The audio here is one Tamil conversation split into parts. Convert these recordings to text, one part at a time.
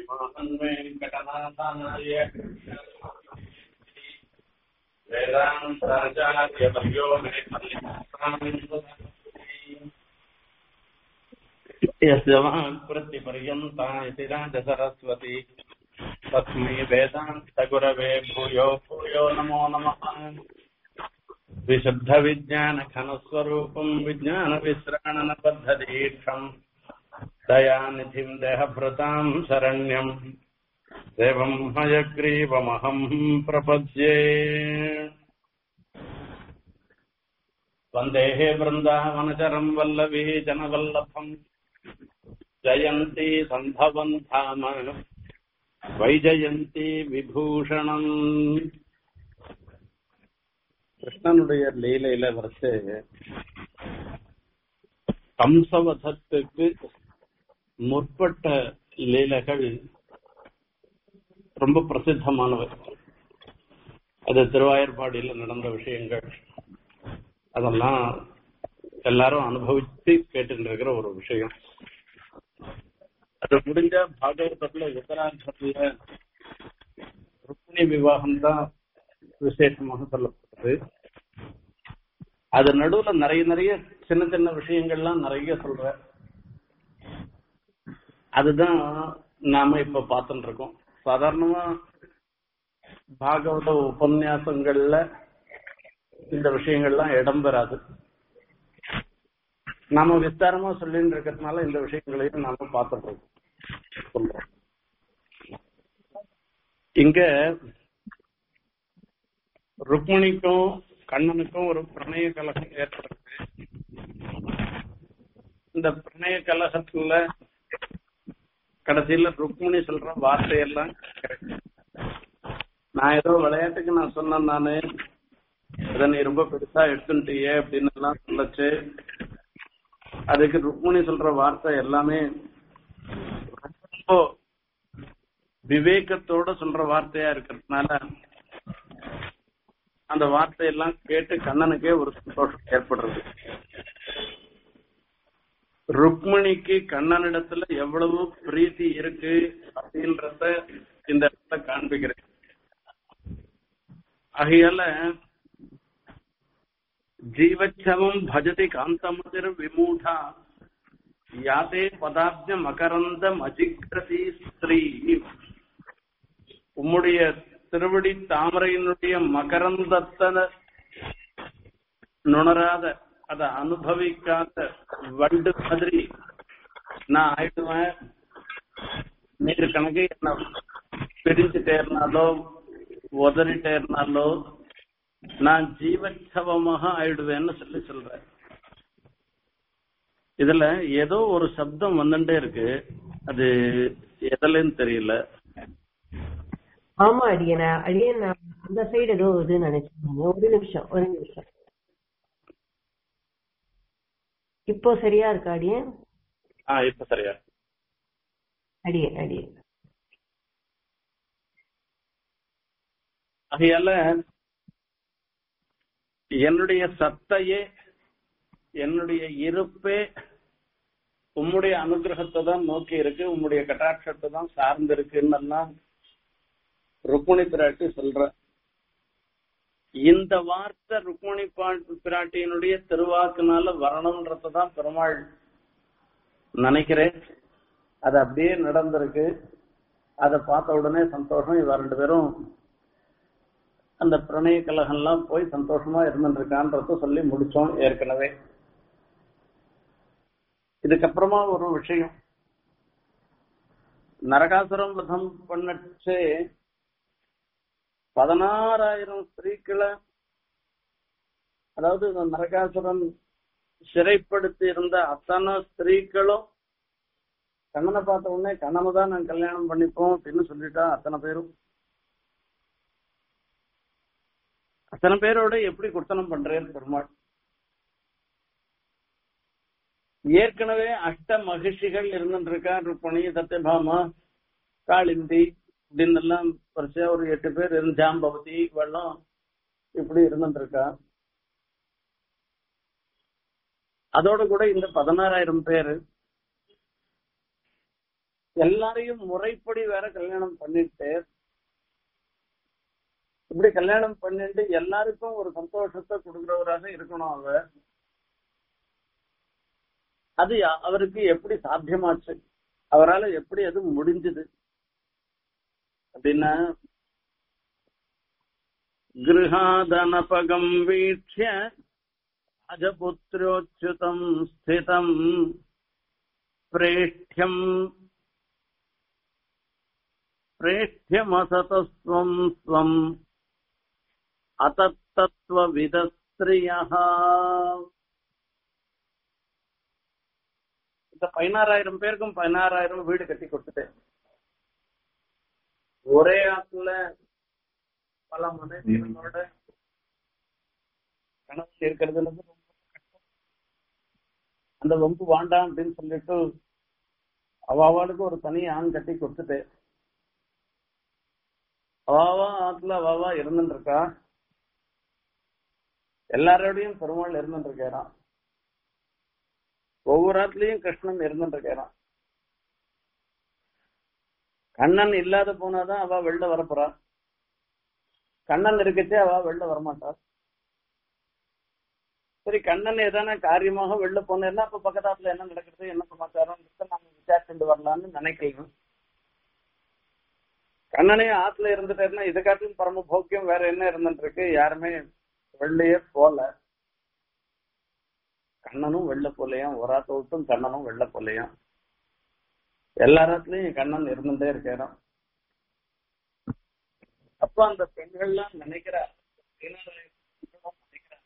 श्रीमान् वेङ्कटनाथाय वेदान्ताचार्यवर्यो मे यस्य वाक्प्रतिपर्यन्ता इति राजसरस्वती तस्मै वेदान्तगुरवे भूयो भूयो नमो नमः विशुद्धविज्ञानघनस्वरूपम् विज्ञानविश्राणनबद्धदीक्षम् दयानिधिम् देहभृताम् शरण्यम् देवम् हयग्रीवमहम् प्रपद्ये वन्देः वृन्दावनचरम् वल्लभी जनवल्लभम् जयन्ती सम्भवम् धाम வைஜயந்தி விபூஷணம் கிருஷ்ணனுடைய லீலையில வரைச்சு கம்சவதத்துக்கு முற்பட்ட லீலைகள் ரொம்ப பிரசித்தமானவை அது திருவாயர்பாடியில் நடந்த விஷயங்கள் அதெல்லாம் எல்லாரும் அனுபவித்து கேட்டுட்டு இருக்கிற ஒரு விஷயம் அது முடிஞ்ச பாகவதத்துல உத்தரார்த்தத்துல ருக்மிணி விவாகம் தான் விசேஷமாக சொல்லப்பட்டது அது நடுவுல நிறைய நிறைய சின்ன சின்ன விஷயங்கள்லாம் நிறைய சொல்ற அதுதான் நாம இப்ப பார்த்துட்டு இருக்கோம் சாதாரணமா பாகவத உபன்யாசங்கள்ல இந்த விஷயங்கள்லாம் இடம்பெறாது நாம விஸ்தாரமா சொல்லிட்டு இருக்கிறதுனால இந்த விஷயங்களையும் நாம பார்த்துட்டு இருக்கோம் சொல்றோம் இங்க ருக்மணிக்கும் கண்ணனுக்கும் ஒரு பிரணய கலகம் ஏற்படுது இந்த பிரணய கலகத்துல கடைசியில ருக்மிணி சொல்ற வார்த்தையெல்லாம் நான் ஏதோ விளையாட்டுக்கு நான் சொன்னேன் நானு இதை நீ ரொம்ப பெருசா எடுத்துட்டியே அப்படின்னு எல்லாம் சொல்லச்சு அதுக்கு ருக்மிணி சொல்ற வார்த்தை எல்லாமே ரொம்ப விவேகத்தோட சொல்ற வார்த்தையா இருக்கிறதுனால அந்த வார்த்தையெல்லாம் கேட்டு கண்ணனுக்கே ஒரு சந்தோஷம் ஏற்படுறது ருக்மிணிக்கு கண்ணனிடத்துல எவ்வளவு பிரீத்தி இருக்கு அப்படின்றத இந்த இடத்துல காண்பிக்கிறேன் ஆகையால ஜீவச்சவம் பஜதி காந்தமதிர் விமூடா யாதே பதாப்த மகரந்தம் அஜிக்ரதி ஸ்திரீ உம்முடைய திருவடி தாமரையினுடைய மகரந்தத்தை நுணராத அதை அனுபவிக்காத வண்டு மாதிரி நான் ஆயிடுவேன் நீர் கணக்கு என்ன பிரிஞ்சுட்டேர்னாலோ உதறிட்டேர்னாலோ நான் ஜீவச்சவமாக ஆயிடுவேன்னு சொல்லி சொல்றேன் இதுல ஏதோ ஒரு சப்தம் வந்துட்டே இருக்கு அது எதுலன்னு தெரியல ஆமா அடியன அடியன் நான் அந்த சைடு ஏதோ இதுன்னு நினைச்சேன் ஒரு நிமிஷம் ஒரு நிமிஷம் இப்போ சரியா இருக்கா அடியன் ஆ இப்ப சரியா அடியன் அடியன் ஆகையால என்னுடைய சத்தையே என்னுடைய இருப்பே உம்முடைய அனுகிரகத்தை தான் நோக்கி இருக்கு உம்முடைய கட்டாட்சத்தை தான் சார்ந்து இருக்குன்னு ருக்மிணி பிராட்டி சொல்ற இந்த வார்த்தை ருக்மிணி பிராட்டியினுடைய திருவாக்குனால வரணும்ன்றதான் பெருமாள் நினைக்கிறேன் அது அப்படியே நடந்திருக்கு அதை பார்த்த உடனே சந்தோஷம் இவ ரெண்டு பேரும் அந்த பிரணய கலகம்லாம் போய் சந்தோஷமா இருந்துருக்கான்றத சொல்லி முடிச்சோம் ஏற்கனவே இதுக்கப்புறமா ஒரு விஷயம் நரகாசுரம் வதம் பண்ணச்சே பதினாறாயிரம் ஸ்திரீக்களை அதாவது இந்த நரகாசுரன் சிறைப்படுத்தி இருந்த அத்தனை ஸ்திரீக்களும் கண்ணனை பார்த்த உடனே கண்ணனை தான் நான் கல்யாணம் பண்ணிப்போம் அப்படின்னு சொல்லிட்டா அத்தனை பேரும் அத்தனை பேரோட எப்படி குர்த்தனம் பண்றேன் பெருமாள் ஏற்கனவே அஷ்ட மகிழ்ச்சிகள் இருந்துருக்கா ருக்மணி சத்யபாமா காளிந்தி அப்படின்னு எல்லாம் வரிசையா ஒரு எட்டு பேர் இருந்து ஜாம்பவதி வெள்ளம் இப்படி இருந்துருக்கா அதோட கூட இந்த பதினாறாயிரம் பேர் எல்லாரையும் முறைப்படி வேற கல்யாணம் பண்ணிட்டு இப்படி கல்யாணம் பண்ணிட்டு எல்லாருக்கும் ஒரு சந்தோஷத்தை கொடுக்கிறவராக இருக்கணும் அவர் அது யா- அவருக்கு எப்படி சாத்தியமாச்சு அவரால எப்படி அது முடிஞ்சது அப்படின்னா கிருஹாதனபகம் வீட்சிய அஜபுத்திரோச்சுதம் ஸ்திதம் பிரேஷ்யம் பிரேஷ்யமசதஸ்வம் ஸ்வம் அதத்தத்வவிதஸ்திரியः இந்த பதினாறாயிரம் பேருக்கும் பதினாறாயிரம் வீடு கட்டி கொடுத்துட்டேன் ஒரே ஆத்துல பல மனைவிகளோட கணவன் இருக்கிறதுல இருந்து ரொம்ப கஷ்டம் அந்த வம்பு வாண்டாம் அப்படின்னு சொல்லிட்டு அவாவாளுக்கு ஒரு தனி ஆண் கட்டி கொடுத்துட்டு அவாவா ஆத்துல அவாவா இருந்துட்டு இருக்கா எல்லாரோடையும் பெருமாள் இருந்துட்டு இருக்காராம் ஒவ்வொரு ஆத்துலயும் கிருஷ்ணன் இருந்துட்டு இருக்காராம் கண்ணன் இல்லாத போனாதான் அவ வெளில வரப்போறா கண்ணன் இருக்கச்சே அவ வெளில வரமாட்டா சரி கண்ணன் ஏதான காரியமாக வெளில போனேன்னா அப்ப பக்கத்தாத்துல என்ன நடக்குது என்ன சமாச்சாரம் நாம விசாரிச்சுட்டு வரலாம்னு நினைக்கலாம் கண்ணனே ஆத்துல இருந்துட்டாருன்னா இதை காட்டிலும் பரம போக்கியம் வேற என்ன இருந்துட்டு இருக்கு யாருமே வெளிலயே போல கண்ணனும் வெள்ள போலையாம் ஒரு ஆத்த விட்டும் கண்ணனும் வெள்ள போலையாம் எல்லாரத்துலயும் கண்ணன் இருந்துட்டே இருக்கிறான் அப்ப அந்த பெண்கள்லாம் நினைக்கிறா நினைக்கிறா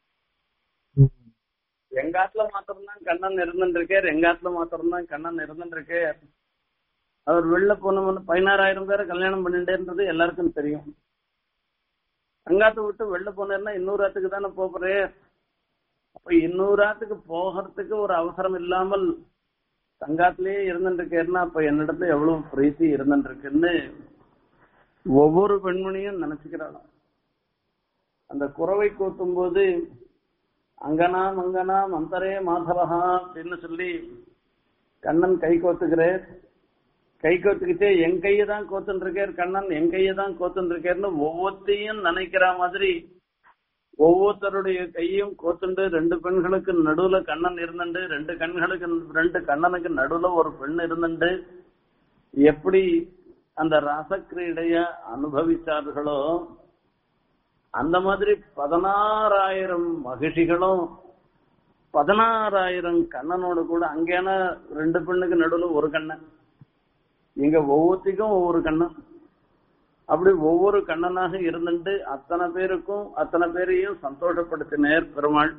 எங்க ஆத்துல மாத்திரம்தான் கண்ணன் இருந்துருக்கார் எங்க ஆத்துல மாத்திரம்தான் கண்ணன் இருந்துருக்கார் அவர் வெளில போனவன பதினாறாயிரம் பேரை கல்யாணம் பண்ணிட்டேன்றது எல்லாருக்கும் தெரியும் அங்காத்த விட்டு வெளில போனேன்னா இன்னொரு ஆத்துக்கு தானே போறே அப்ப இன்னொரு ஆத்துக்கு போகிறதுக்கு ஒரு அவசரம் இல்லாமல் தங்காத்திலேயே இருந்துருக்கேன்னா அப்ப என்னிடத்துல எவ்வளவு பிரீத்தி இருந்துருக்குன்னு ஒவ்வொரு பெண்மணியும் நினைச்சுக்கிறாளாம் அந்த குறவை கூத்தும் போது அங்கனா மங்கனா மந்தரே மாதவஹா அப்படின்னு சொல்லி கண்ணன் கை கோத்துக்கிறேன் கை கோத்துக்கிட்டே என் கையை தான் கோத்துன்னு இருக்கார் கண்ணன் என் கையை தான் கோத்துன்னு இருக்காருன்னு ஒவ்வொருத்தையும் நினைக்கிற மாதிரி ஒவ்வொருத்தருடைய கையும் கோத்துண்டு ரெண்டு பெண்களுக்கு நடுவுல கண்ணன் இருந்துண்டு ரெண்டு கண்களுக்கு ரெண்டு கண்ணனுக்கு நடுவுல ஒரு பெண் இருந்துண்டு எப்படி அந்த ரசக்கிரீடைய அனுபவிச்சார்களோ அந்த மாதிரி பதினாறாயிரம் மகிழ்ச்சிகளும் பதினாறாயிரம் கண்ணனோட கூட அங்கேனா ரெண்டு பெண்ணுக்கு நடுவுல ஒரு கண்ணன் இங்க ஒவ்வொருத்திக்கும் ஒவ்வொரு கண்ணன் அப்படி ஒவ்வொரு கண்ணனாக இருந்துட்டு அத்தனை பேருக்கும் அத்தனை பேரையும் சந்தோஷப்படுத்தினர் பெருமாள்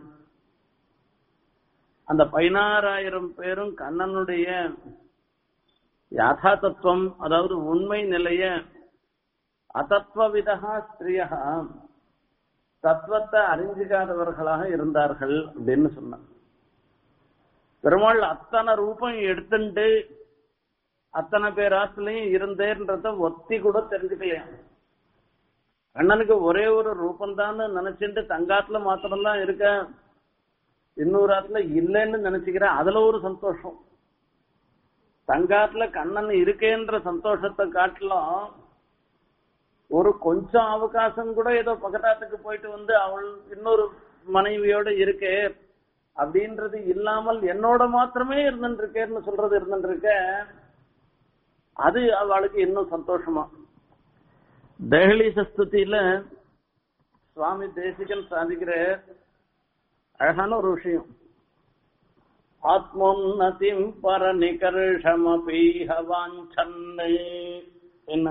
அந்த பதினாறாயிரம் பேரும் கண்ணனுடைய யதார்த்தத்துவம் அதாவது உண்மை நிலைய அதத்வவிதா ஸ்திரியா தத்துவத்தை அறிஞ்சிக்காதவர்களாக இருந்தார்கள் அப்படின்னு சொன்னார் பெருமாள் அத்தனை ரூபம் எடுத்துட்டு அத்தனை பேர் ஆத்துலயும் இருந்தேன்றத ஒத்தி கூட தெரிஞ்சுக்கலையா அண்ணனுக்கு ஒரே ஒரு ரூபம் நினைச்சுட்டு தங்காத்துல மாத்திரம்தான் இருக்க இன்னொரு ஆத்துல இல்லைன்னு நினைச்சுக்கிறேன் அதுல ஒரு சந்தோஷம் தங்காத்துல கண்ணன் இருக்கேன்ற சந்தோஷத்தை காட்டிலும் ஒரு கொஞ்சம் அவகாசம் கூட ஏதோ பக்கத்தாத்துக்கு போயிட்டு வந்து அவள் இன்னொரு மனைவியோட இருக்கே அப்படின்றது இல்லாமல் என்னோட மாத்திரமே இருந்துருக்கேன்னு சொல்றது இருந்துருக்க அது அவளுக்கு இன்னும் சந்தோஷமா தேகலி சஸ்துதியில சுவாமி தேசிகன் சாதிக்கிற அழகான ஒரு விஷயம் ஆத்மோன்னதிம் பரநிகர்ஷமபீஹ வாஞ்சன்னு என்ன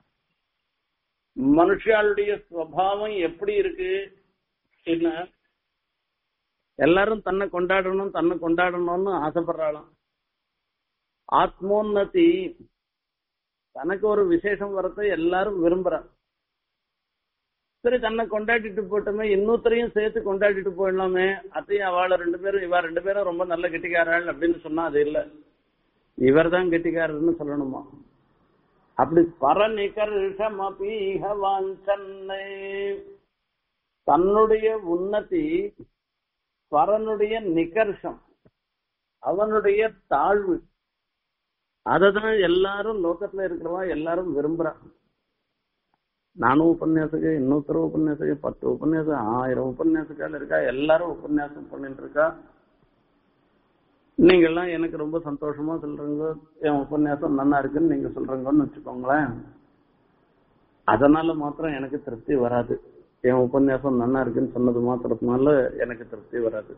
மனுஷாளுடைய சுவாவம் எப்படி இருக்கு என்ன எல்லாரும் தன்னை கொண்டாடணும் தன்னை கொண்டாடணும்னு ஆசைப்படுறாளாம் ஆத்மோன்னதி தனக்கு ஒரு விசேஷம் வரத்தை எல்லாரும் விரும்புறா சரி தன்னை கொண்டாடிட்டு போட்டோமே இன்னொருத்தரையும் சேர்த்து கொண்டாடிட்டு போயிடலாமே அத்தையும் அவளை ரெண்டு பேரும் இவா ரெண்டு பேரும் ரொம்ப நல்ல கெட்டிக்காராள் அப்படின்னு சொன்னா அது இல்ல இவர் தான் கெட்டிக்காரர்னு சொல்லணுமா அப்படி பரநிகர்ஷமபீஹ வாஞ்சன்னை தன்னுடைய உன்னதி பரனுடைய நிகர்ஷம் அவனுடைய தாழ்வு அததான் எல்லாரும் லோகத்துல இருக்கிறவா எல்லாரும் விரும்புறா நானும் உபன்யாசக இன்னொருத்தர் உபன்யாசக பத்து உபன்யாசம் ஆயிரம் உபன்யாசக்கால இருக்கா எல்லாரும் உபன்யாசம் பண்ணிட்டு இருக்கா நீங்க எல்லாம் எனக்கு ரொம்ப சந்தோஷமா சொல்றீங்க என் உபன்யாசம் நல்லா இருக்குன்னு நீங்க சொல்றீங்கன்னு வச்சுக்கோங்களேன் அதனால மாத்திரம் எனக்கு திருப்தி வராது என் உபன்யாசம் நல்லா இருக்குன்னு சொன்னது மாத்திரத்தினால எனக்கு திருப்தி வராது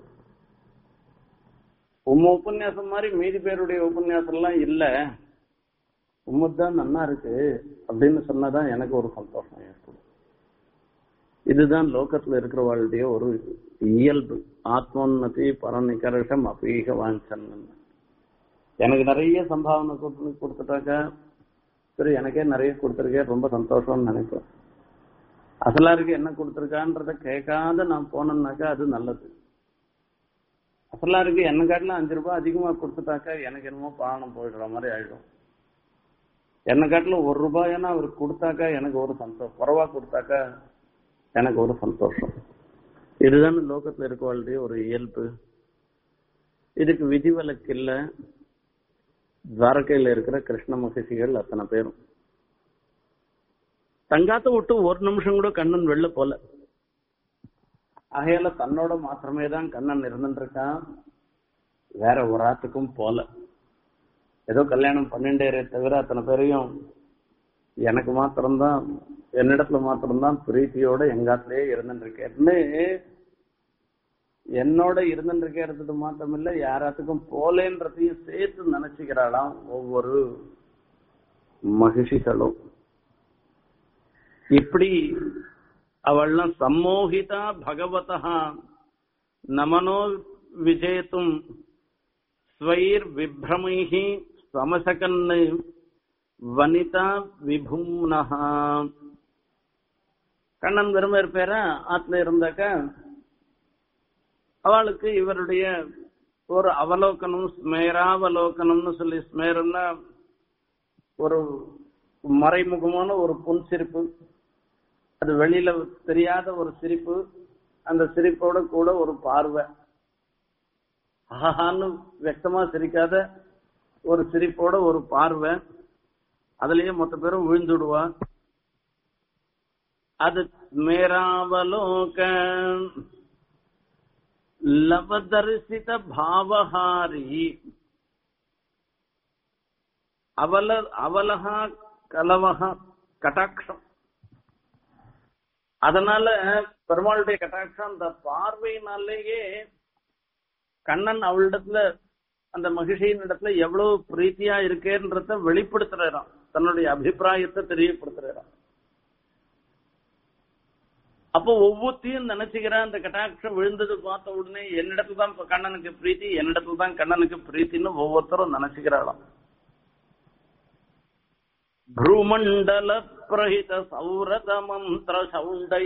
உம்ம உபன்யாசம் மாதிரி மீதி பேருடைய உபன்யாசம் எல்லாம் இல்ல உம்மதான் நல்லா இருக்கு அப்படின்னு சொன்னாதான் எனக்கு ஒரு சந்தோஷம் ஏற்படும் இதுதான் லோகத்துல இருக்கிறவாளுடைய ஒரு இயல்பு ஆத்மோன்னதி பரநிகர்ஷம் அபீக வாஞ்சன் எனக்கு நிறைய சம்பாவனை கொடுத்து கொடுத்துட்டாக்கா சரி எனக்கே நிறைய கொடுத்துருக்கேன் ரொம்ப சந்தோஷம்னு நினைப்பேன் அசலாருக்கு என்ன கொடுத்துருக்கான்றத கேட்காத நான் போனேன்னாக்கா அது நல்லது அசலாருக்கு என்ன காட்டிலும் அஞ்சு ரூபாய் அதிகமா கொடுத்துட்டாக்கா எனக்கு என்னமோ பானம் போயிடுற மாதிரி ஆயிடும் என்ன காட்டிலும் ஒரு ரூபாய்னா அவர் கொடுத்தாக்கா எனக்கு ஒரு சந்தோஷம் குறவா கொடுத்தாக்கா எனக்கு ஒரு சந்தோஷம் இதுதான் லோகத்துல இருக்கவாளுடைய ஒரு இயல்பு இதுக்கு விதிவிலக்கு இல்ல துவாரகையில இருக்கிற கிருஷ்ண மகிழ்ச்சிகள் அத்தனை பேரும் தங்காத்த விட்டு ஒரு நிமிஷம் கூட கண்ணன் வெளில போல ஆகையால தன்னோட மாத்திரமே தான் கண்ணன் இருந்துட்டு இருக்கான் வேற ஒரு ஆத்துக்கும் போல ஏதோ கல்யாணம் பன்னெண்டேரே தவிர அத்தனை பேரையும் எனக்கு மாத்திரம்தான் என்னிடத்துல மாத்திரம்தான் பிரீத்தியோட எங்காத்திலேயே இருந்துட்டு இருக்கேன்னு என்னோட இருந்துட்டு இருக்கிறது மாத்திரம் இல்ல யாராத்துக்கும் போலேன்றதையும் சேர்த்து நினைச்சுக்கிறாளாம் ஒவ்வொரு மகிழ்ச்சிகளும் இப்படி அவள்லாம் சம்மோகிதா பகவதா நமனோ விஜேத்தும் ஸ்வைர் விப்ரமைஹி சமசகன்னு வனிதா விபும்னஹா கண்ணன் விரும்ப இருப்பேரா ஆத்துல இருந்தாக்க அவளுக்கு இவருடைய ஒரு அவலோகனம் ஸ்மேராவலோகனம்னு சொல்லி ஸ்மேரம்னா ஒரு மறைமுகமான ஒரு புன் சிரிப்பு அது வெளியில தெரியாத ஒரு சிரிப்பு அந்த சிரிப்போட கூட ஒரு பார்வை ஆஹான்னு வெக்தமா சிரிக்காத ஒரு சிரிப்போட ஒரு பார்வை அதுலயே மொத்த பேரும் விழுந்துடுவா அது மேராவலோக லவதரிசித பாவஹாரி அவல அவலஹா கலவஹா கட்டாட்சம் அதனால பெருமாளுடைய கட்டாட்சம் அந்த பார்வையினாலேயே கண்ணன் அவளிடத்துல அந்த மகிழ்ச்சியின் இடத்துல எவ்வளவு பிரீத்தியா இருக்கேன்றத வெளிப்படுத்துறாராம் தன்னுடைய அபிப்பிராயத்தை தெரியப்படுத்துறாராம் அப்போ ஒவ்வொருத்தையும் நினைச்சுக்கிறேன் அந்த கட்டாட்சம் விழுந்தது பார்த்த உடனே என்னிடத்துல தான் கண்ணனுக்கு பிரீத்தி என்னிடத்துல தான் கண்ணனுக்கு பிரீத்தின்னு ஒவ்வொருத்தரும் நினைச்சுக்கிறாளாம் ಭ್ರೂಮಂಡಲ ಪ್ರಹಿತ ಸೌರತ ಮಂತ್ರ ಸೌಂಡೈ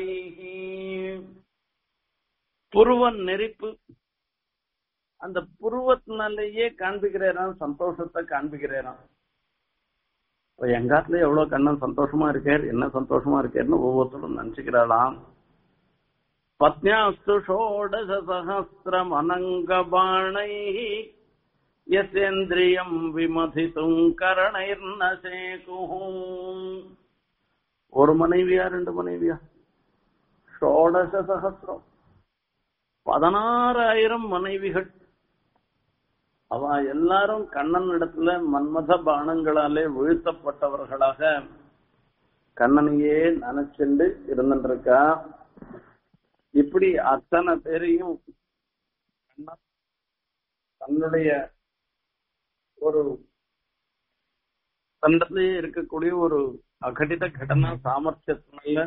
புருவ நெருப்பு அந்த புருவத்தினாலேயே காண்பிக்கிறேன் சந்தோஷத்தை காண்பிக்கிறேன் இப்ப எங்காத்துல எவ்வளவு கண்ணன் சந்தோஷமா இருக்கார் என்ன சந்தோஷமா இருக்காருன்னு ஒவ்வொருத்தரும் நினைச்சுக்கிறாளாம் பத்னியாஸ்து ஷோடச சகசிரம் அனங்கபாணை யசேந்திரியம் விமதித்தும் கரணைர்ன சேகுஹும் ஒரு மனைவியா ரெண்டு மனைவியா ஷோடச சகசிரம் பதினாறாயிரம் மனைவிகள் அவ எல்லாரும் கண்ணன் இடத்துல மன்மத பானங்களாலே வீழ்த்தப்பட்டவர்களாக கண்ணனையே நினைச்சுண்டு இருந்துருக்கா இப்படி அத்தனை பேரையும் கண்ணன் தன்னுடைய ஒரு தண்டத்திலேயே இருக்கக்கூடிய ஒரு அகடித கடனா சாமர்த்தியத்தினால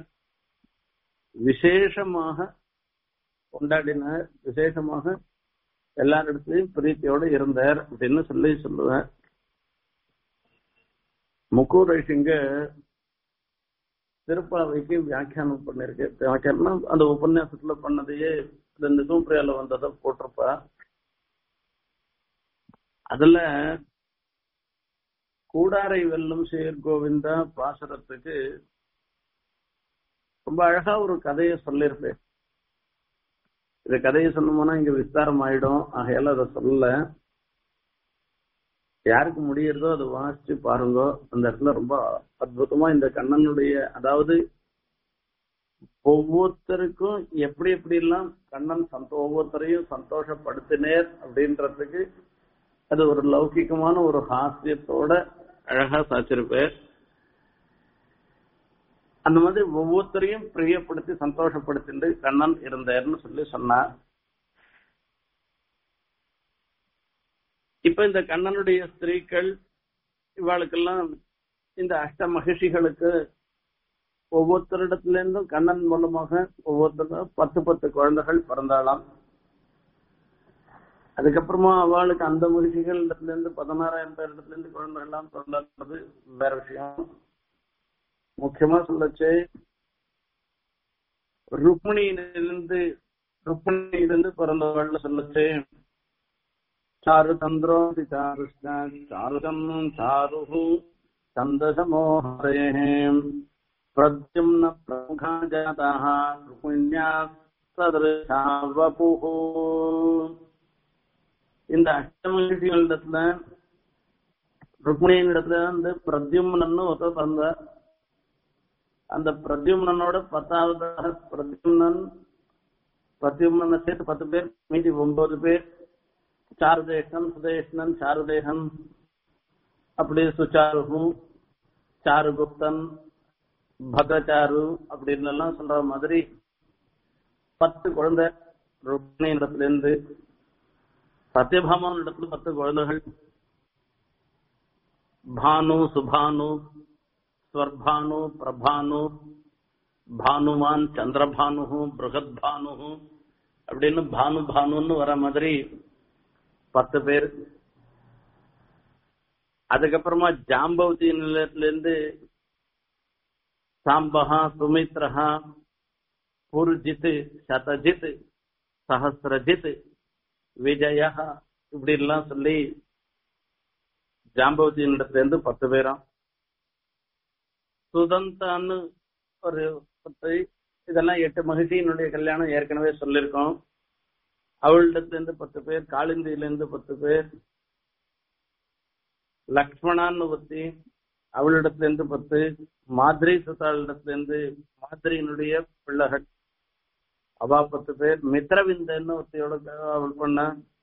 விசேஷமாக கொண்டாடினார் விசேஷமாக எல்லாரிடத்திலையும் பிரீத்தியோடு இருந்தார் அப்படின்னு சொல்லி சொல்லுவேன் முக்கூர் ரைசிங்க திருப்பாவைக்கு வியாக்கியானம் பண்ணிருக்கு வியாக்கியானம் அந்த உபன்யாசத்துல பண்ணதையே இந்த நிசூம்பிரியால வந்ததை போட்டிருப்பா அதுல கூடாரை வெல்லும் சேர் கோவிந்தா பாசரத்துக்கு ரொம்ப அழகா ஒரு கதையை சொல்லியிருப்பேன் இந்த கதையை சொன்னோம்னா இங்க விஸ்தாரம் ஆயிடும் ஆகையால அதை சொல்லல யாருக்கு முடியறதோ அதை வாசிச்சு பாருங்க அந்த இடத்துல ரொம்ப அற்புதமா இந்த கண்ணனுடைய அதாவது ஒவ்வொருத்தருக்கும் எப்படி எப்படி எல்லாம் கண்ணன் சந்தோ ஒவ்வொருத்தரையும் சந்தோஷப்படுத்தினேர் அப்படின்றதுக்கு அது ஒரு லௌகிகமான ஒரு ஹாஸ்யத்தோட அழகா சாச்சிருப்பார் அந்த மாதிரி ஒவ்வொருத்தரையும் பிரியப்படுத்தி சந்தோஷப்படுத்திட்டு கண்ணன் இருந்தார்னு சொல்லி சொன்னார் இப்ப இந்த கண்ணனுடைய ஸ்திரீகள் இவாளுக்கெல்லாம் இந்த அஷ்ட மகிழ்ச்சிகளுக்கு ஒவ்வொருத்தரிடத்துல இருந்தும் கண்ணன் மூலமாக ஒவ்வொருத்தரும் பத்து பத்து குழந்தைகள் பிறந்தாளாம் அதுக்கப்புறமா அவளுக்கு அந்த மகிழ்ச்சிகள் இடத்துல இருந்து பதினாறாயிரம் பேர் இடத்துல இருந்து குழந்தைகள் எல்லாம் பிறந்தது வேற விஷயம் முக்கியமா சொல்லச்சு ருக்மிணியிலிருந்து ருக்மிணியிலிருந்து பிறந்தவள் சொல்லச்சு சாரு தந்திரோ சாருஷ்ண சாருதம் சாரு சந்தசமோஹரே பிரத்யும்ன பிரமுகா ஜாதः ருக்மிண்யா சதృశா வபுः இந்த அஷ்டமகிழ்ச்சிகளிடத்துல ருக்மிணியின் இடத்துல வந்து பிரத்யும்னன்னு ஒருத்தர் பிறந்தார் அந்த பிரத்யும்னனோட பத்தாவதாக பிரத்யும்னன் பிரத்யும்னனை சேர்த்து பத்து பேர் மீதி ஒன்பது பேர் சாருதேசன் சுதேஷ்ணன் சாருதேகன் அப்படி சுச்சாரு சாருகுப்தன் பத்ரச்சாரு அப்படின்னு எல்லாம் சொல்ற மாதிரி பத்து குழந்தை ருக்மிணி இடத்துல இருந்து சத்யபாமன் இடத்துல பத்து குழந்தைகள் பானு சுபானு ஸ்வர்பானு பிரபானு பானுமான் சந்திரபானு பிருகத் பானு அப்படின்னு பானு பானுன்னு வர மாதிரி பத்து பேர் அதுக்கப்புறமா ஜாம்பவதி நிலையத்துல இருந்து சாம்பகா சுமித்ரஹா புர்ஜித் சதஜித் சஹசிரஜித் விஜயா இப்படி எல்லாம் சொல்லி ஜாம்பவதியின் இடத்துல இருந்து பத்து பேராம் சுதந்தான்னு ஒரு பத்து இதெல்லாம் எட்டு மகிழ்ச்சியினுடைய கல்யாணம் ஏற்கனவே சொல்லியிருக்கோம் அவளிடத்துல இருந்து பத்து பேர் காளிந்தியில இருந்து பத்து பேர் லக்ஷ்மணான்னு ஒத்தி அவளிடத்துல இருந்து பத்து மாதிரி சுதாளிடத்துல இருந்து மாதிரியினுடைய பிள்ளைகள் அவா பத்து பேர் மித்ரவிந்தன்னு ஒருத்தையோட அவள் பண்ண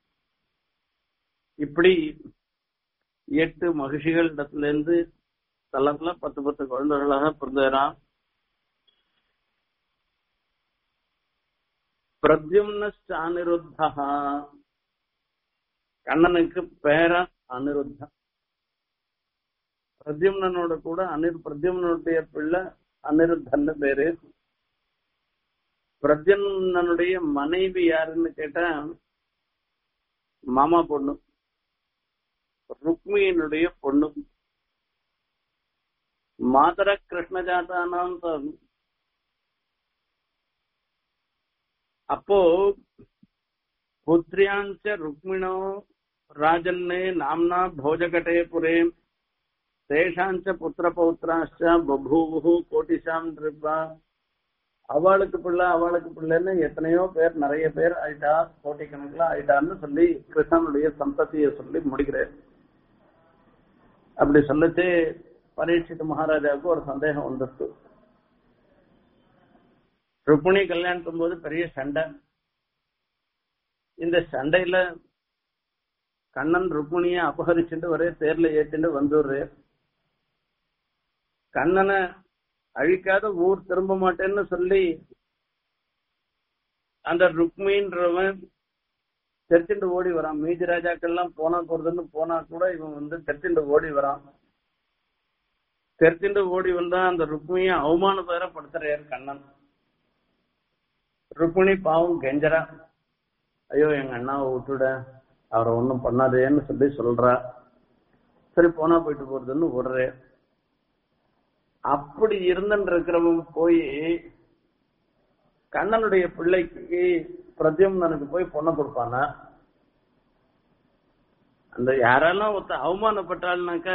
இப்படி எட்டு மகிழ்ச்சிகள் இடத்துல இருந்து தளத்துல பத்து பத்து குழந்தைகளாக பிறந்தாராம் பிரத்யும்னஸ்ட அனிருத்தா கண்ணனுக்கு பேர அனிருத்தா பிரத்யும்னனோட கூட அனிர் பிரத்யும்னுடைய பிள்ளை அனிருத்தன்னு பேரு பிரத்யும்னனுடைய மனைவி யாருன்னு கேட்டா மாமா பொண்ணு ருக்மியினுடைய பொண்ணு மாதர கிருஷ்ணஜாதானாம் அப்போ புத்திரியாஞ்ச ருக்மிணோ ராஜன்னே நாம்னா போஜகட்டே புரே தேஷாஞ்ச புத்திர பௌத்திராச்ச பபூவு கோட்டிசாம் நிருபா அவளுக்கு பிள்ளை அவளுக்கு பிள்ளைன்னு எத்தனையோ பேர் நிறைய பேர் ஆயிட்டா கோட்டிக்கணக்கில் ஆயிட்டான்னு சொல்லி கிருஷ்ணனுடைய சந்ததியை சொல்லி முடிக்கிறேன் அப்படி சொல்லச்சு பரீட்சித் மகாராஜாவுக்கு ஒரு சந்தேகம் வந்துருக்கு ருக்மிணி கல்யாணத்தும் போது பெரிய சண்டை இந்த சண்டையில கண்ணன் ருக்மிணிய அபகரிச்சுட்டு ஒரே தேர்ல ஏத்திட்டு வந்துடுறாரு கண்ணனை அழிக்காத ஊர் திரும்ப மாட்டேன்னு சொல்லி அந்த ருக்மின்றவன் தெரிச்சுட்டு ஓடி வரான் மீதி ராஜாக்கள்லாம் போனா போறதுன்னு போனா கூட இவன் வந்து தெரிச்சுட்டு ஓடி வரான் தெரிச்சுட்டு ஓடி வந்தா அந்த ருக்மிய அவமான பேரப்படுத்துறாரு கண்ணன் ருக்மிணி பாவம் கெஞ்சரா ஐயோ எங்க அண்ணாவை விட்டுட அவரை ஒன்றும் பண்ணாதேன்னு சொல்லி சொல்றா சரி போனா போயிட்டு போறதுன்னு விடுறே அப்படி இருந்துட்டு இருக்கிறவன் போய் கண்ணனுடைய பிள்ளைக்கு பிரத்யும்னனுக்கு போய் பொண்ணை கொடுப்பானா அந்த யாரெல்லாம் ஒருத்த அவமானப்பட்டாள்னாக்கா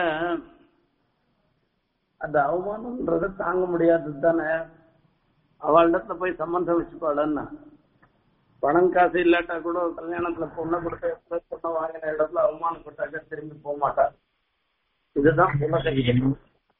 அந்த அவமானம்ன்றத தாங்க முடியாதது தானே அவளிடத்துல போய் சம்பந்தம் வச்சுக்கோளன்னா பணம் காசு இல்லாட்டா கூட கல்யாணத்துல பொண்ணை கொடுத்து express பண்ண வாங்கின இடத்துல அவமானப்பட்டாக்க திரும்பி போக மாட்டா இதுதான் உலக இயல்பு.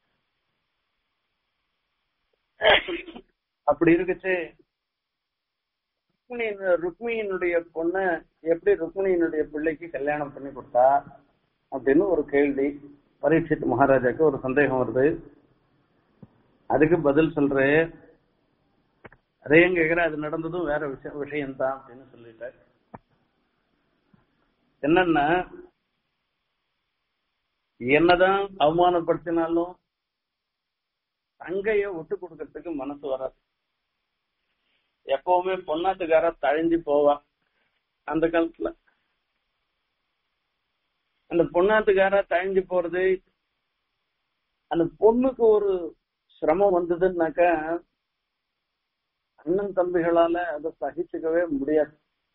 அப்படி இருக்குச்சு ருக்மிணி ருக்மியினுடைய பொண்ணை எப்படி ருக்மிணியினுடைய பிள்ளைக்கு கல்யாணம் பண்ணி கொடுத்தா அப்படின்னு ஒரு கேள்வி பரீட்சித் மகாராஜாக்கு ஒரு சந்தேகம் வருது அதுக்கு பதில் சொல்றேன் அதையும் கேக்குற அது நடந்ததும் வேற விஷயம் விஷயம்தான் அப்படின்னு சொல்லிட்டார் என்னன்னா என்னதான் அவமானப்படுத்தினாலும் தங்கைய விட்டு கொடுக்கறதுக்கு மனசு வராது எப்பவுமே பொன்னாட்டுக்கார தழிஞ்சு போவா அந்த காலத்துல அந்த பொன்னாட்டுக்கார தழிஞ்சு போறது அந்த பொண்ணுக்கு ஒரு சிரமம் வந்ததுன்னாக்க அண்ணன் தம்பிகளால அதை சகிச்சுக்கவே முடியாது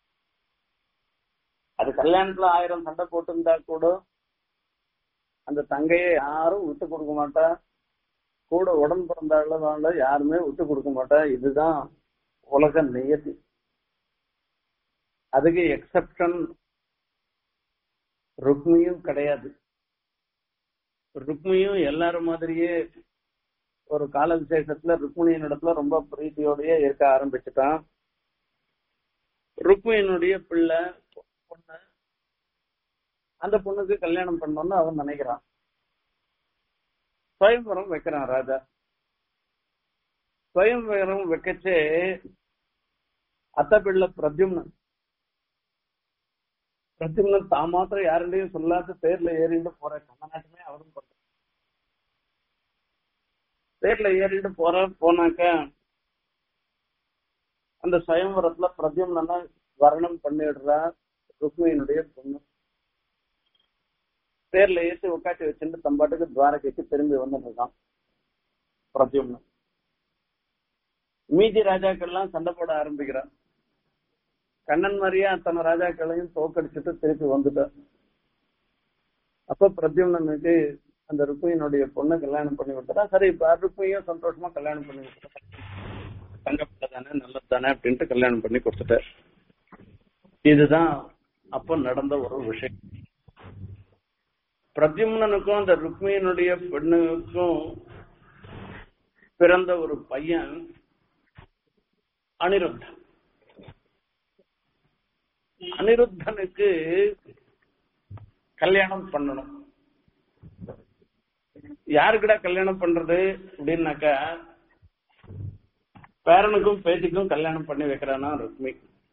அது கல்யாணத்துல ஆயிரம் சண்டை போட்டிருந்தா கூட அந்த தங்கையை யாரும் விட்டு கொடுக்க மாட்டா கூட உடம்பு பிறந்தால யாருமே விட்டு கொடுக்க மாட்டா இதுதான் உலக நியதி அதுக்கு எக்ஸப்ஷன் ருக்மியும் கிடையாது ருக்மியும் எல்லாரும் மாதிரியே ஒரு கால விசேஷத்துல ருக்மிணியின் இடத்துல ரொம்ப பிரீத்தியோடய இருக்க ஆரம்பிச்சுட்டான் ருக்மியினுடைய பிள்ளை பொண்ணு அந்த பொண்ணுக்கு கல்யாணம் பண்ணணும்னு அவன் நினைக்கிறான் சுயம்பரம் வைக்கிறான் ராஜா சுயம்பரம் வைக்கச்சே அத்த பிள்ளை பிரத்யும்னன் பிரத்யும்னன் தான் மாத்திரம் யாருடையும் சொல்லாத தேர்ல ஏறிட்டு போற கண்ணநாட்டுமே அவரும் பண்ற தேர்ல ஏறிட்டு போற போனாக்க அந்த சுயம்பரத்துல பிரத்யும்னனை வர்ணம் பண்ணிடுறா ருக்மியினுடைய பொண்ணு தேர்ல ஏற்றி உட்காந்து வச்சுட்டு தம்பாட்டுக்கு துவாரகைக்கு திரும்பி வந்துட்டு இருக்கான் பிரத்யும்னன் மீதி ராஜாக்கள்லாம் சண்டை போட ஆரம்பிக்கிறான் கண்ணன் மாதிரியே அத்தனை ராஜாக்களையும் தோக்கடிச்சுட்டு திருப்பி வந்துட்டான் அப்ப பிரத்யும்னனுக்கு அந்த ருக்மியினுடைய பொண்ணை கல்யாணம் பண்ணி விட்டுறா சரி இப்ப ருக்மியும் சந்தோஷமா கல்யாணம் பண்ணி விட்டுறா தங்கப்பட்ட தானே நல்லது தானே அப்படின்ட்டு கல்யாணம் பண்ணி கொடுத்துட்டார் இதுதான் அப்ப நடந்த ஒரு விஷயம் பிரத்யும்னனுக்கும் அந்த ருக்மியினுடைய பெண்ணுக்கும் பிறந்த ஒரு பையன் அனிருத்தன் அனிருத்தனுக்கு கல்யாணம் பண்ணணும் யாருக்கிட்ட கல்யாணம் பண்றது அப்படின்னாக்கா பேரனுக்கும் பேத்திக்கும் கல்யாணம் பண்ணி வைக்கிறானா ருக்மி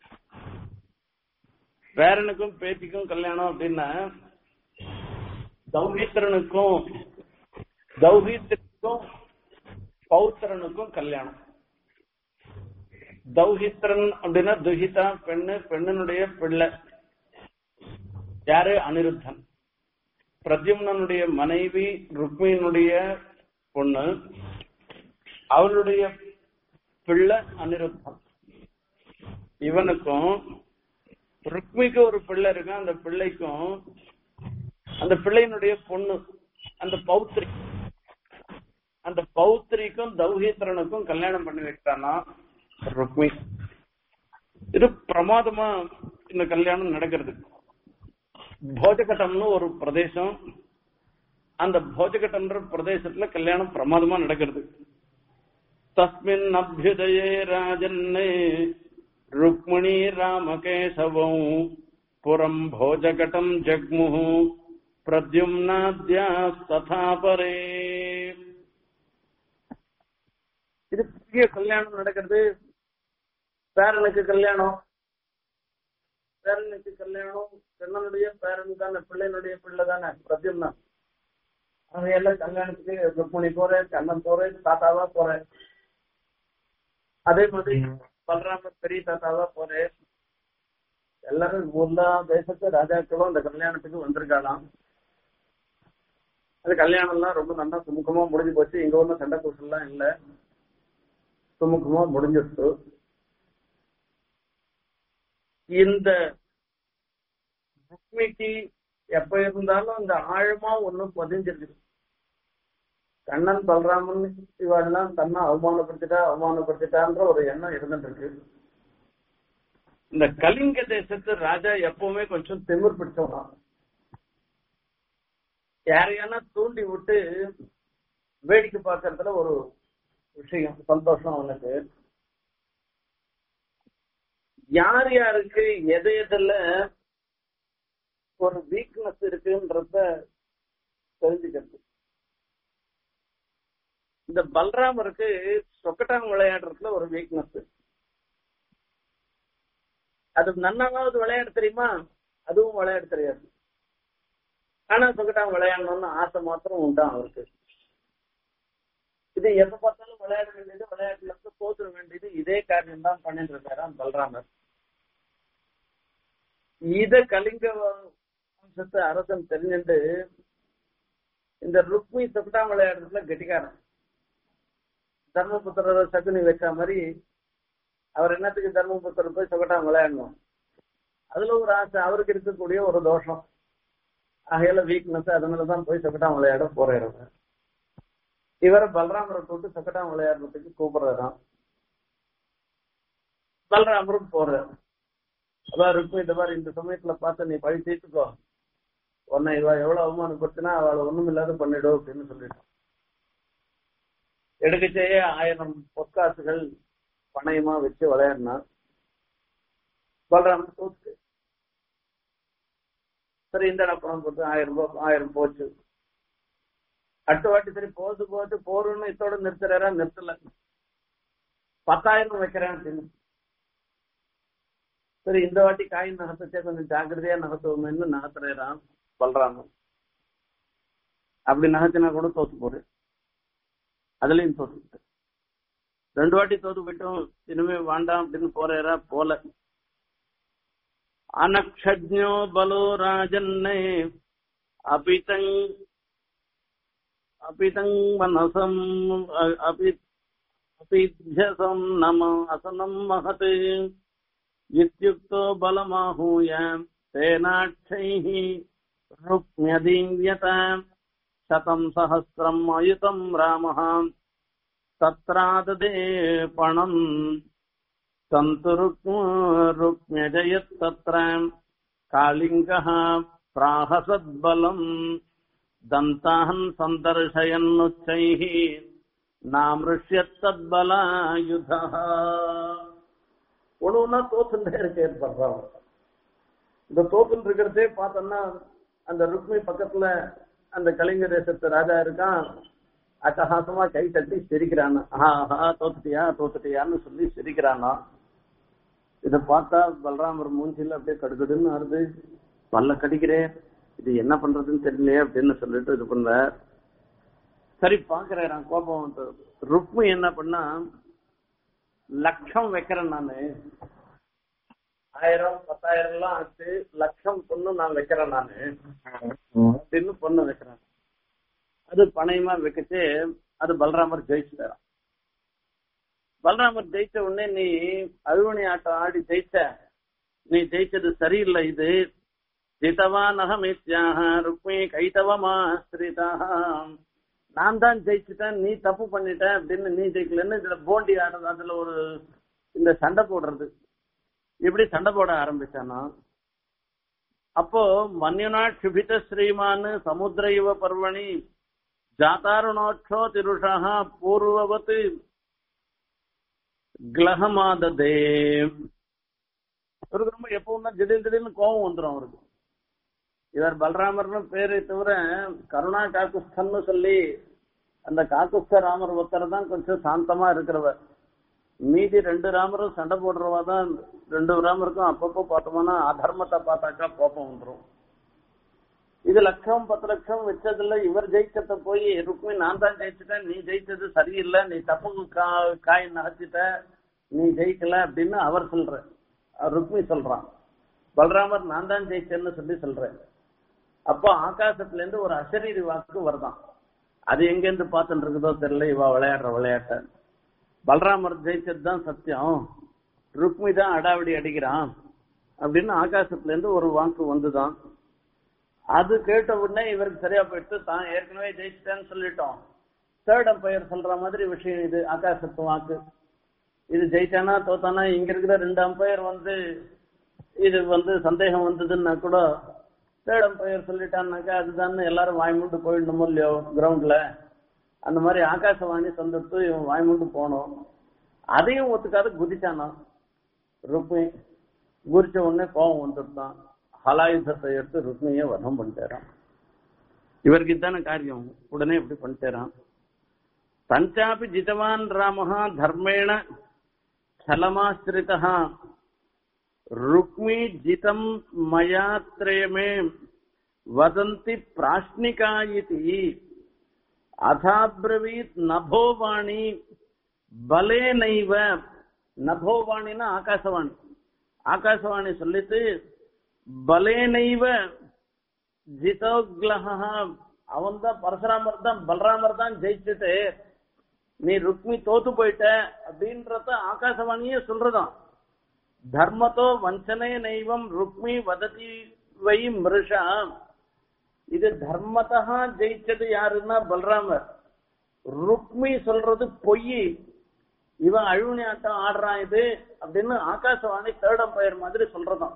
பேரனுக்கும் பேத்திக்கும் கல்யாணம் அப்படின்னா தௌஹீத்திரனுக்கும் தௌஹீத்திரனுக்கும் பௌத்திரனுக்கும் கல்யாணம் தௌஹித்ரன் அப்படின்னா துஹிதா பெண்ணு பெண்ணினுடைய பிள்ளை யாரு அனிருத்தன் பிரத்யும்னனுடைய மனைவி ருக்மியினுடைய பொண்ணு அவளுடைய பிள்ளை அனிருத்தன் இவனுக்கும் ருக்மிக்கு ஒரு பிள்ளை இருக்கும் அந்த பிள்ளைக்கும் அந்த பிள்ளையினுடைய பொண்ணு அந்த பௌத்ரி அந்த பௌத்திரிக்கும் தௌஹீத்திரனுக்கும் கல்யாணம் பண்ணி வைக்கிறானா ருக்மி இது பிரமாதமா இந்த கல்யாணம் நடக்கிறது போஜகட்டம்னு ஒரு பிரதேசம் அந்த போஜகட்டம்ன்ற பிரதேசத்துல கல்யாணம் பிரமாதமா நடக்கிறது தஸ்மின் அபியுதயே ராஜன்னே ருக்மிணி ராமகேசவம் புறம் போஜகட்டம் ஜக்முஹு பிரத்யும்னாத்யா ததா பரே இது பெரிய கல்யாணம் நடக்கிறது பேரனுக்கு கல்யாணம் பேரனுக்கு கல்யாணம் கண்ணனுடைய பேரன் தானே பிள்ளைனுடைய பிள்ளை தானே பிரத்யும்னா அவையெல்லாம் கல்யாணத்துக்கு ருக்மணி போறேன் கண்ணன் போறேன் தாத்தாவா போறேன் அதே மாதிரி பலராம பெரிய தாத்தாவா போறேன் எல்லாரும் எல்லா தேசத்து ராஜாக்களும் அந்த கல்யாணத்துக்கு வந்திருக்காளாம் அது கல்யாணம் எல்லாம் ரொம்ப நல்லா சுமுகமா முடிஞ்சு போச்சு இங்க ஒன்றும் சண்டை பூசல்லாம் இல்லை சுமுகமா முடிஞ்சிருச்சு இந்த ருக்மிக்கு எப்ப இருந்தாலும் அந்த ஆழமா ஒண்ணு பதிஞ்சிருக்கு கண்ணன் பலராமன் இவெல்லாம் தன்னை அவமானப்படுத்திட்டா அவமானப்படுத்திட்டான்ற ஒரு எண்ணம் இருந்துட்டு இருக்கு இந்த கலிங்க தேசத்து ராஜா எப்பவுமே கொஞ்சம் திமிர் பிடிச்சவனா யாரையானா தூண்டி விட்டு வேடிக்கை பார்க்கறதுல ஒரு விஷயம் சந்தோஷம் அவனுக்கு யார் யாருக்கு எது எதுல ஒரு வீக்னஸ் இருக்குன்றத தெரிஞ்சுக்கிறது இந்த பல்ராமருக்கு சொக்கட்டாங் விளையாடுறதுல ஒரு வீக்னஸ் அது நன்னாவது விளையாட தெரியுமா அதுவும் விளையாட தெரியாது ஆனா சொக்கட்டாங் விளையாடணும்னு ஆசை மாத்திரம் உண்டான் அவருக்கு இது எப்ப பார்த்தாலும் விளையாட வேண்டியது விளையாட்டுல இருந்து தோத்துட வேண்டியது இதே காரியம் தான் பண்ணிட்டு இருக்காராம் பல்ராமர் இத கலிங்க வம்சத்து அரசன் தெரிஞ்சுட்டு இந்த ருக்மி சொக்கட்டா விளையாடுறதுல கெட்டிக்காரன் தர்மபுத்திர சகுனி வச்ச மாதிரி அவர் என்னத்துக்கு தர்மபுத்திரர் போய் சொக்கட்டா விளையாடணும் அதுல ஒரு ஆசை அவருக்கு இருக்கக்கூடிய ஒரு தோஷம் ஆகையில வீக்னஸ் அதனாலதான் போய் சொக்கட்டா விளையாட போறாரு இவரை பலராமரை கூட்டு சொக்கட்டா விளையாடுறதுக்கு கூப்பிடுறாராம் பலராமரும் போறாரு அதான் ருக்மி இந்த மாதிரி இந்த சமயத்துல பார்த்து நீ பழி தீர்த்துக்கோ உன்னை இவ எவ்வளவு அவமானப்படுத்தினா அவளை ஒண்ணும் இல்லாத பண்ணிடும் அப்படின்னு சொல்லிட்டான் எடுக்கச்சேயே ஆயிரம் பொற்காசுகள் பணயமா வச்சு விளையாடினான் பலராமன் தோத்து சரி இந்த பணம் போட்டு ஆயிரம் ரூபாய் ஆயிரம் போச்சு அடுத்த வாட்டி சரி போது போட்டு போறோம்னு இதோட நிறுத்துறாரா நிறுத்தல பத்தாயிரம் வைக்கிறேன் அப்படின்னு சரி இந்த வாட்டி காய் நகர்த்தச்சே கொஞ்சம் ஜாக்கிரதையா நகர்த்துவோம்னு நகர்த்துறாராம் பல்றாங்க அப்படி நகர்த்தினா கூட தோத்து போரு அதுலயும் தோத்து ரெண்டு வாட்டி தோத்து போயிட்டோம் இனிமே வேண்டாம் அப்படின்னு போறாரா போல அனக்ஷஜ்ஞோ பலோ ராஜன்னே அபிதங் அபிதங் மனசம் அபி அபித்யசம் நம அசனம் மகத் இத்யுக்தோ பலமாஹூய तेनाक्षैः रुक्म्यदीव्यत शतम् सहस्रम् अयुतम् रामः तत्राददे पणम् सन्तु रुक्म्यजयत्तत्र कालिङ्गः प्राहसद्बलम् दन्तान् सन्दर्शयन्नुच्चैः नामृष्यत्तद्बलायुधः ஒண்ணு தோத்துட்டே இருக்கே பண்றான் இந்த தோப்புல இருக்கிறதே பார்த்தோம்னா அந்த ருக்மி பக்கத்துல அந்த கலிங்க தேசத்து ராஜா இருக்கான் அட்டகாசமா கை தட்டி சிரிக்கிறான் ஆஹா தோத்துட்டியா தோத்துட்டியான்னு சொல்லி சிரிக்கிறானா இத பார்த்தா பலராமர் மூஞ்சில அப்படியே கடுக்கடுன்னு வருது பல்ல கடிக்கிறேன் இது என்ன பண்றதுன்னு தெரியலையே அப்படின்னு சொல்லிட்டு இது பண்ண சரி பாக்குறேன் கோபம் வந்து ருக்மி என்ன பண்ணா லட்சம் வைக்கிறேன் நானு ஆயிரம் பத்தாயிரம் எல்லாம் ஆச்சு லட்சம் பொண்ணு நான் வைக்கிறேன் நானு அப்படின்னு பொண்ணு வைக்கிறேன் அது பணயமா வைக்கச்சு அது பலராமர் ஜெயிச்சுட்டாராம் பலராமர் ஜெயிச்ச உடனே நீ அழுவணி ஆட்டம் ஆடி ஜெயிச்ச நீ ஜெயிச்சது சரியில்லை இது ஜிதவா நகமித்யாக ருக்மி கைத்தவமா ஸ்ரீதாக நான் தான் ஜெயிச்சுட்டேன் நீ தப்பு பண்ணிட்ட அப்படின்னு நீ ஜெயிக்கலன்னு இதுல போண்டி ஆடுறது அதுல ஒரு இந்த சண்டை போடுறது இப்படி சண்டை போட ஆரம்பிச்சானா அப்போ மன்யுனா க்ஷுபித ஸ்ரீமான் சமுத்திர இவ பர்வணி ஜாதாருணோட்சோ திருஷா பூர்வவத் கிளகமாததே அவருக்கு ரொம்ப எப்பவும் தான் திடீர் திடீர்னு கோபம் வந்துடும் அவருக்கு இவர் பலராமர்னு பேரை தவிர கருணா காக்குஸ்தன்னு சொல்லி அந்த காக்குஸ்த ராமர் ஒருத்தர் தான் கொஞ்சம் சாந்தமா இருக்கிறவர் மீதி ரெண்டு ராமரும் சண்டை போடுறவா தான் ரெண்டு ராமருக்கும் அப்பப்போ பார்த்தோம்னா அதர்மத்தை பார்த்தாக்கா கோபம் வந்துடும் இது லட்சம் பத்து லட்சம் வச்சதுல இவர் ஜெயிச்சத போய் ருக்மி நான் தான் ஜெயிச்சுட்டேன் நீ ஜெயிச்சது சரியில்லை நீ தப்பு கா- காய் நகர்த்திட்ட நீ ஜெயிக்கல அப்படின்னு அவர் சொல்ற ருக்மி சொல்றான் பலராமர் நான் தான் ஜெயிச்சேன்னு சொல்லி சொல்றேன் அப்போ ஆகாசத்துல இருந்து ஒரு அசரீரி வாக்கு வருதான் அது எங்க இருந்து பார்த்துட்டு இருக்குதோ தெரியல இவ விளையாடுற விளையாட்ட பலராமர் ஜெயிச்சது தான் சத்தியம் ருக்மி தான் அடாவடி அடிக்கிறான் அப்படின்னு ஆகாசத்துல இருந்து ஒரு வாக்கு வந்துதான் அது கேட்ட உடனே இவருக்கு சரியா போயிட்டு தான் ஏற்கனவே ஜெயிச்சிட்டேன்னு சொல்லிட்டோம் தேர்ட் அம்பையர் சொல்ற மாதிரி விஷயம் இது ஆகாசத்து வாக்கு இது ஜெயிச்சானா தோத்தானா இங்க இருக்கிற ரெண்டு அம்பையர் வந்து இது வந்து சந்தேகம் வந்ததுன்னா கூட தேடம் பெயர் சொல்லிட்டான்னாக்கா அதுதான் எல்லாரும் வாய்மூண்டு போயிடணுமோ இல்லையோ கிரவுண்ட்ல அந்த மாதிரி ஆகாசவாணி சொந்தத்து இவன் வாய்மூண்டு போனோம் அதையும் ஒத்துக்காத குதிச்சானா ருக்மி குதிச்ச உடனே கோபம் வந்துட்டான் ஹலாயுதத்தை எடுத்து ருக்மியை வதம் பண்ணிட்டாரான் இவருக்கு இதான காரியம் உடனே இப்படி பண்ணிட்டாரான் தஞ்சாபி ஜிதவான் ராமஹா தர்மேண छलमाश्रितः रुक्मी जितम् मया त्रयमे वदन्ति प्राश्निका इति अथाब्रवीत् नभोवाणी பலேனைவ நபோவாணின்னா ஆகாசவாணி ஆகாசவாணி சொல்லிட்டு பலேனைவ ஜிதோக்லஹா அவன் தான் பரசுராமர் தான் பலராமர் தான் ஜெயிச்சுட்டு நீ ருக்மி தோத்து போயிட்ட அப்படின்றத ஆகாசவாணியே சொல்றதாம் தர்மத்தோ வஞ்சனை நைவம் ருக்மி வததி வை மிருஷா இது தர்மத்தா ஜெயிச்சது யாருன்னா பலராமர் ருக்மி சொல்றது பொய் இவன் அழுவணி ஆட்டம் ஆடுறான் இது அப்படின்னு ஆகாசவாணி தேடம் பெயர் மாதிரி சொல்றதாம்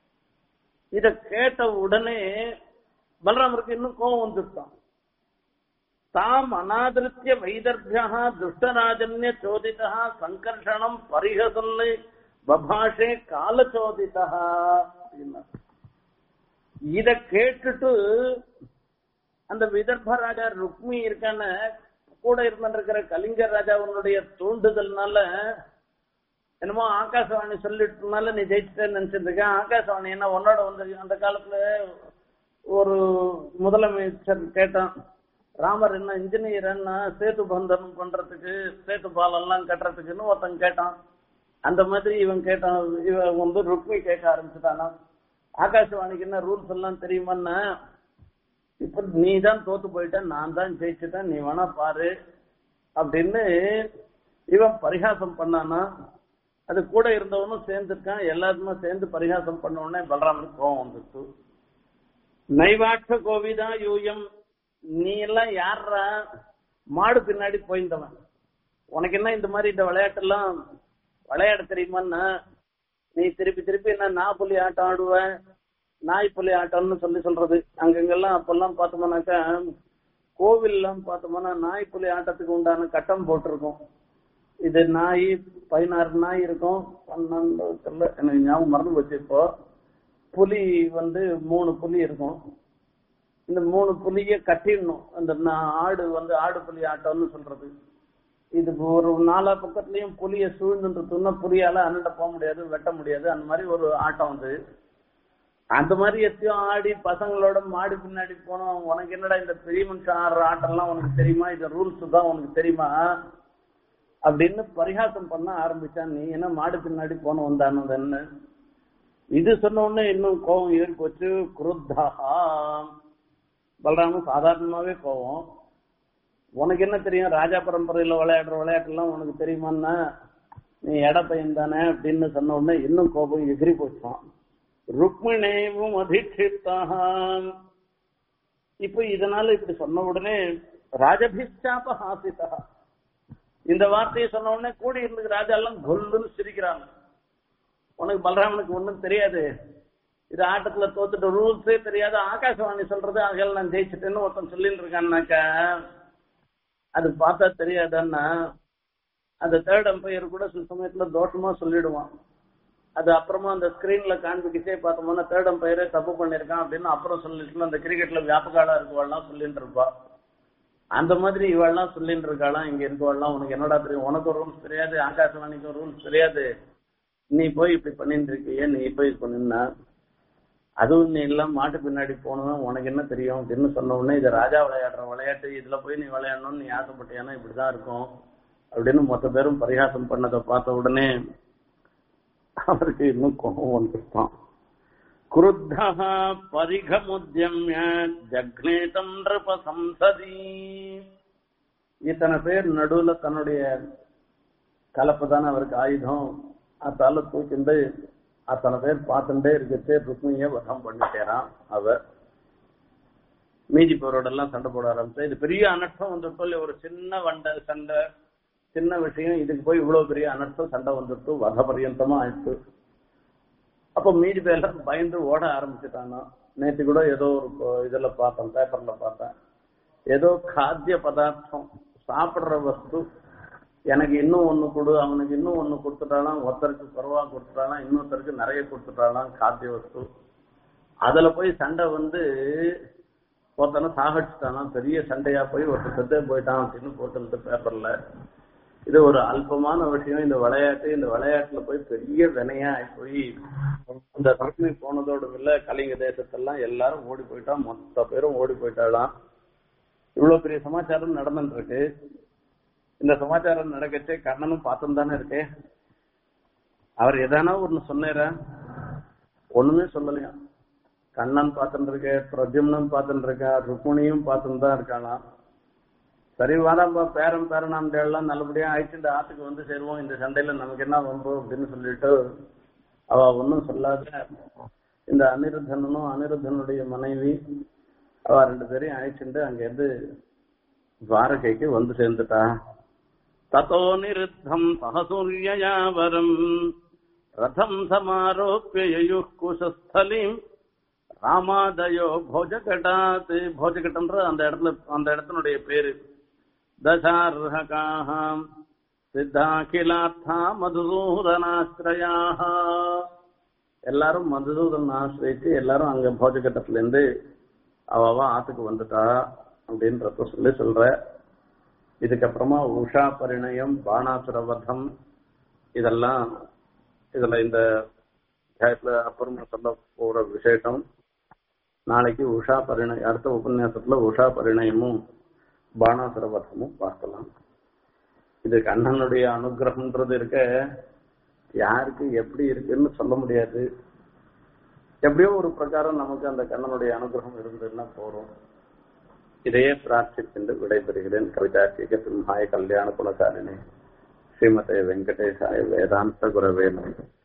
இத கேட்ட உடனே பலராமருக்கு இன்னும் கோபம் வந்துட்டான் தாம் அநாதிருத்திய வைதர்பியா துஷ்டராஜன்ய சோதிதா சங்கர்ஷணம் பரிஹசன்னு பபாஷே காலச்சோதிதா அப்படின்னா இத கேட்டுட்டு அந்த விதர்ப ராஜா ருக்மி இருக்கான கூட இருந்திருக்கிற கலிங்கர் ராஜாவுடைய தூண்டுதல்னால என்னமோ ஆகாசவாணி சொல்லிட்டுனால நீ ஜெயிச்சிட்டேன்னு நினைச்சிட்டு இருக்க ஆகாசவாணி என்ன உன்னோட வந்து அந்த காலத்துல ஒரு முதலமைச்சர் கேட்டான் ராமர் என்ன இன்ஜினியர் என்ன சேத்து பந்தனம் பண்றதுக்கு சேத்து பாலெல்லாம் கட்டுறதுக்குன்னு ஒருத்தன் கேட்டான் அந்த மாதிரி இவன் கேட்டான் இவன் வந்து ருக்மி கேட்க ஆரம்பிச்சுட்டானா ஆகாசவாணிக்கு என்ன ரூல்ஸ் எல்லாம் தெரியுமான்னா இப்ப நீ தான் தோத்து போயிட்ட நான் தான் ஜெயிச்சுட்டேன் நீ வேணா பாரு அப்படின்னு இவன் பரிகாசம் பண்ணானா அது கூட இருந்தவனும் சேர்ந்துருக்கான் எல்லாருமே சேர்ந்து பரிகாசம் பண்ண உடனே பலராமனுக்கு கோவம் வந்துச்சு நைவாட்ச கோவிதா யூயம் நீ எல்லாம் யாரா மாடு பின்னாடி போயிருந்தவன் உனக்கு என்ன இந்த மாதிரி இந்த விளையாட்டெல்லாம் விளையாட தெரியுமான்னா நீ திருப்பி திருப்பி என்ன நான் புலி ஆட்டம் ஆடுவேன் நாய் புலி ஆட்டம்னு சொல்லி சொல்றது அங்கங்கெல்லாம் அப்பெல்லாம் பார்த்தோம்னாக்கா கோவில்லாம் பார்த்தோம்னா நாய் புலி ஆட்டத்துக்கு உண்டான கட்டம் போட்டிருக்கும் இது நாய் பதினாறு நாய் இருக்கும் பன்னெண்டு தெரியல எனக்கு ஞாபகம் மறந்து போச்சு இப்போ புலி வந்து மூணு புலி இருக்கும் இந்த மூணு புலிய கட்டிடணும் அந்த நா- ஆடு வந்து ஆடு புலி ஆட்டம்னு சொல்றது இது ஒரு நாலா பக்கத்துலயும் புலிய சூழ்ந்துன்றதுன்னா புலியால அண்ணட போக முடியாது வெட்ட முடியாது அந்த மாதிரி ஒரு ஆட்டம் அது அந்த மாதிரி எத்தையும் ஆடி பசங்களோட மாடு பின்னாடி போனோம் உனக்கு என்னடா இந்த பெரிய மனுஷன் ஆடுற ஆட்டம்லாம் உனக்கு தெரியுமா இது ரூல்ஸ் தான் உனக்கு தெரியுமா அப்படின்னு பரிகாசம் பண்ண ஆரம்பிச்சான் நீ என்ன மாடு பின்னாடி போன வந்தானது என்ன இது சொன்ன உடனே இன்னும் கோபம் ஏறி போச்சு குருத்தா பலராமன் சாதாரணமாவே கோவம் உனக்கு என்ன தெரியும் ராஜா பரம்பரையில விளையாடுற விளையாட்டுலாம் உனக்கு தெரியுமான்னா நீ எட பையன் தானே அப்படின்னு சொன்ன உடனே இன்னும் கோபம் எகிரி போச்சான் ருக்மிணேவும் அதிஷ்டித்தான் இப்போ இதனால இப்படி சொன்ன உடனே ராஜபிச்சாப ஹாசிதா இந்த வார்த்தையை சொன்ன உடனே கூடி இருந்த ராஜா எல்லாம் கொல்லுன்னு சிரிக்கிறாங்க உனக்கு பலராமனுக்கு ஒண்ணும் தெரியாது இது ஆட்டத்துல தோத்துட்டு ரூல்ஸே தெரியாது ஆகாசவாணி சொல்றது ஆகையால நான் ஜெயிச்சிட்டேன்னு ஒருத்தன் சொல்லிட்டு இருக்கான்னாக்கா அது பார்த்தா தெரியாதான்னா அந்த தேர்ட் அம்பையர் கூட சில சமயத்துல தோஷமா சொல்லிடுவான் அது அப்புறமா அந்த ஸ்கிரீன்ல காண்பிக்கிட்டே பார்த்தோம்னா தேர்ட் அம்பையரே தப்பு பண்ணிருக்கான் அப்படின்னு அப்புறம் சொல்லிட்டு அந்த கிரிக்கெட்ல வியாபகாலா இருக்கவாள்லாம் சொல்லிட்டு இருப்பா அந்த மாதிரி இவெல்லாம் சொல்லிட்டு இருக்காளாம் இங்க இருக்கவாள்லாம் உனக்கு என்னடா தெரியும் உனக்கு ரூல்ஸ் தெரியாது ஆகாசவாணிக்கு ரூல்ஸ் தெரியாது நீ போய் இப்படி பண்ணிட்டு இருக்கிய நீ போய் பண்ணினா அதுவும் நீ எல்லாம் மாட்டு பின்னாடி போனவன் உனக்கு என்ன தெரியும் அப்படின்னு சொன்ன உடனே இது ராஜா விளையாடுற விளையாட்டு இதுல போய் நீ விளையாடணும்னு நீ ஆசைப்பட்டியானா இப்படிதான் இருக்கும் அப்படின்னு மொத்த பேரும் பரிகாசம் பண்ணதை பார்த்த உடனே அவருக்கு இன்னும் கோபம் வந்துட்டான் குருத்தா பரிகமுத்தியம்ய ஜக்னேதம் நிருப சம்சதி இத்தனை பேர் நடுவுல தன்னுடைய கலப்பு தானே அவருக்கு ஆயுதம் அதால தூக்கிண்டு அத்தனை பேர் பார்த்துட்டே இருக்கச்சே ருக்மிய வதம் பண்ணிட்டேரான் அவர் மீதி பேரோட எல்லாம் சண்டை போட ஆரம்பிச்சு இது பெரிய அனர்த்தம் வந்துட்டோம் ஒரு சின்ன வண்டை சண்டை சின்ன விஷயம் இதுக்கு போய் இவ்வளவு பெரிய அனர்த்தம் சண்டை வந்துட்டு வத பரியந்தமா ஆயிடுச்சு அப்ப மீதி பேர்லாம் பயந்து ஓட ஆரம்பிச்சுட்டானா நேற்று கூட ஏதோ ஒரு ப- இதுல பார்த்தேன் பேப்பர்ல பார்த்தேன் ஏதோ காத்திய பதார்த்தம் சாப்பிடுற வஸ்து எனக்கு இன்னும் ஒண்ணு கொடு அவனுக்கு இன்னும் ஒண்ணு கொடுத்துட்டாலாம் ஒருத்தருக்கு குறைவா கொடுத்துட்டாலாம் இன்னொருத்தருக்கு நிறைய கொடுத்துட்டாலாம் காத்திய வஸ்து அதுல போய் சண்டை வந்து ஒருத்தனை சாகடிச்சுட்டானா பெரிய சண்டையா போய் ஒருத்தர் செத்தே போயிட்டான் அப்படின்னு போட்டு பேப்பர்ல இது ஒரு அல்பமான விஷயம் இந்த விளையாட்டு இந்த விளையாட்டுல போய் பெரிய வினையா போய் இந்த தரப்பு போனதோட இல்ல கலிங்க தேசத்தெல்லாம் எல்லாரும் ஓடி போயிட்டான் மொத்த பேரும் ஓடி போயிட்டாலாம் இவ்வளவு பெரிய சமாச்சாரம் நடந்துட்டு இருக்கு இந்த சமாச்சாரம் நடக்கச்சே கண்ணனும் பார்த்துன்னு தானே இருக்கே அவர் எதானா ஒண்ணு சொன்னாரா ஒண்ணுமே சொல்லலையா கண்ணன் பார்த்துட்டு இருக்க பிரத்யும்னன் பார்த்துட்டு இருக்கா ருக்மிணியும் பார்த்துட்டு தான் இருக்காளாம் சரி வாடாம்பா பேரன் பேரனாம்கள் எல்லாம் நல்லபடியா ஆயிடுச்சு ஆத்துக்கு வந்து சேருவோம் இந்த சண்டையில நமக்கு என்ன வம்பு அப்படின்னு சொல்லிட்டு அவ ஒன்னும் சொல்லாத இந்த அனிருத்தனும் அனிருத்தனுடைய மனைவி அவ ரெண்டு பேரையும் அழைச்சிட்டு அங்க இருந்து துவாரகைக்கு வந்து சேர்ந்துட்டா ததோ நிருத்தம் சகசூரியயாவரம் ரதம் சமாரோப்பிய யயுः குஷஸ்தலீம் ராமாதயோ போஜகட்டாத் போஜகட்டன்ற அந்த இடத்துல அந்த இடத்தினுடைய பேரு தசார்ஹகாம் சித்தாகிலார்த்தா மதுசூதனாஸ்திரயாக எல்லாரும் மதுசூதன் ஆசிரியிச்சு எல்லாரும் அங்க போஜகட்டத்துல இருந்து அவ ஆத்துக்கு வந்துட்டா அப்படின்றத சொல்லி சொல்ற இதுக்கப்புறமா உஷா பரிணயம் பாணாசுரவதம் இதெல்லாம் இதுல இந்த அத்தியாயத்துல அப்புறமா சொல்ல போற விசேஷம் நாளைக்கு உஷா பரிணயம் அடுத்த உபன்யாசத்துல உஷா பரிணயமும் பாணாசுரவதமும் பார்க்கலாம் இது கண்ணனுடைய அனுகிரகம்ன்றது இருக்க யாருக்கு எப்படி இருக்குன்னு சொல்ல முடியாது எப்படியோ ஒரு பிரகாரம் நமக்கு அந்த கண்ணனுடைய அனுகிரகம் இருந்ததுன்னா போறோம் இதையே பிரார்த்தித்து விடைபெறுகிறேன் கவிதா சிம்ஹாய கல்யாண குணசாலினி ஸ்ரீமதே வெங்கடேசாய வேதாந்த குரவே நமः